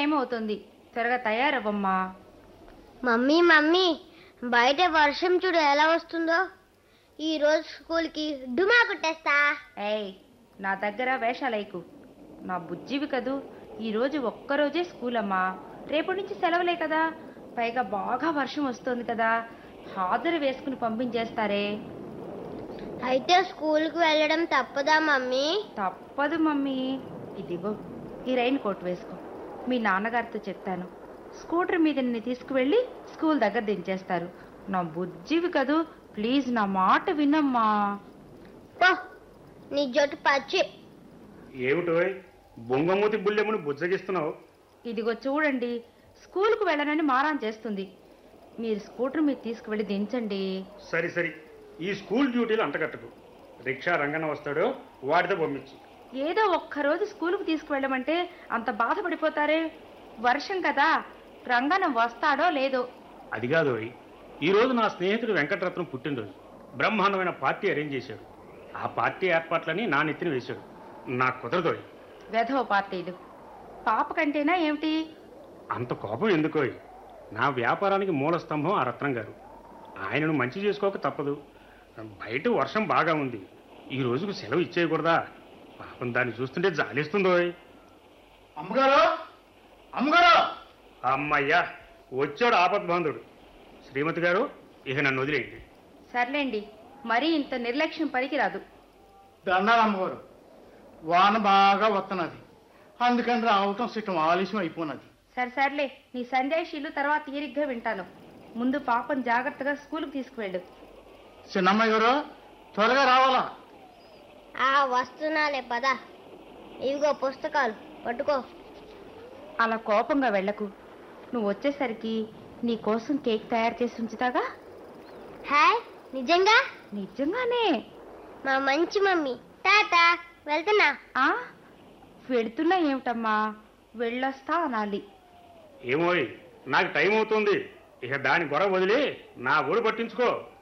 time అవుతుంది త్వరగా తయారవ్వమ్మా mummy mummy బయట వర్షం చూడు ఎలా వస్తుందో ఈ రోజు స్కూల్కి డుమా కొట్టేస్తా ఏయ్ నా దగ్గర వేషాలైకు నా బుజ్జివి కదూ ఈరోజు ఒక్కరోజే స్కూల్ అమ్మా రేపటి నుంచి సెలవులే కదా పైగా బాగా వర్షం వస్తుంది కదా హాజరు వేసుకుని పంపించేస్తారే అయితే స్కూల్కి వెళ్ళడం తప్పదా మమ్మీ తప్పదు మమ్మీ ఇదిగో ఈ రైన్ కోట్ వేసుకో మీ నాన్నగారితో చెప్తాను స్కూటర్ మీద నిన్ను తీసుకువెళ్ళి స్కూల్ దగ్గర దించేస్తారు నా బుజ్జివి కదూ ప్లీజ్ నా మాట వినమ్మా పో నీ జట్టు పచ్చి ఏమిటోయ్ బొంగమూతి బుల్లెముని బుజ్జగిస్తున్నావు ఇదిగో చూడండి స్కూల్కు వెళ్ళనని మారాన్ చేస్తుంది మీరు స్కూటర్ మీద తీసుకువెళ్ళి దించండి సరి సరి ఈ స్కూల్ డ్యూటీలు అంటగట్టకు రిక్షా రంగన వస్తాడో వాడితో పంపించు ఏదో ఒక్కరోజు స్కూల్కు తీసుకువెళ్ళమంటే అంత బాధపడిపోతారే వర్షం కదా రంగనం వస్తాడో లేదో అది కాదోయ్ ఈ రోజు నా స్నేహితుడు వెంకటరత్నం పుట్టినరోజు బ్రహ్మాండమైన పార్టీ అరేంజ్ చేశాడు ఆ పార్టీ ఏర్పాట్లని నా నెత్తిన వేశాడు నాకు కుదరదోయ్ వెధవ పార్టీలు పాప కంటేనా ఏమిటి అంత కోపం ఎందుకోయ్ నా వ్యాపారానికి మూల స్తంభం ఆ రత్నం గారు ఆయనను మంచి చేసుకోక తప్పదు బయట వర్షం బాగా ఉంది ఈ రోజుకు సెలవు ఇచ్చేయకూడదా పాపం దాన్ని చూస్తుంటే జాలిస్తుందోయ్ అమ్మగారు అమ్మగారు అమ్మయ్యా వచ్చాడు ఆపద్బాంధుడు శ్రీమతి గారు ఇక నన్ను వదిలేయండి సర్లేండి మరీ ఇంత నిర్లక్ష్యం పనికిరాదు దండాలు అమ్మగారు వాన బాగా వస్తున్నది అందుకని రావటం సిట్టం ఆలస్యం అయిపోయినది సరే సర్లే నీ సందేశీలు తర్వాత తీరిగ్గా వింటాను ముందు పాపం జాగ్రత్తగా స్కూల్కి తీసుకువెళ్ళు చిన్నమ్మాయి గారు త్వరగా రావాలా ఆ వస్తున్నాలే పద ఇవిగో పుస్తకాలు పట్టుకో అలా కోపంగా వెళ్ళకు నువ్వు వచ్చేసరికి నీ కోసం కేక్ తయారు చేసి ఉంచుతాగా హాయ్ నిజంగా నిజంగానే మా మంచి మమ్మీ టాటా వెళ్తున్నా ఆ వెళుతున్నా ఏమిటమ్మా వెళ్ళొస్తా అనాలి ఏమోయ్ నాకు టైం అవుతుంది ఇక దాని గొడవ వదిలి నా ఊరు పట్టించుకో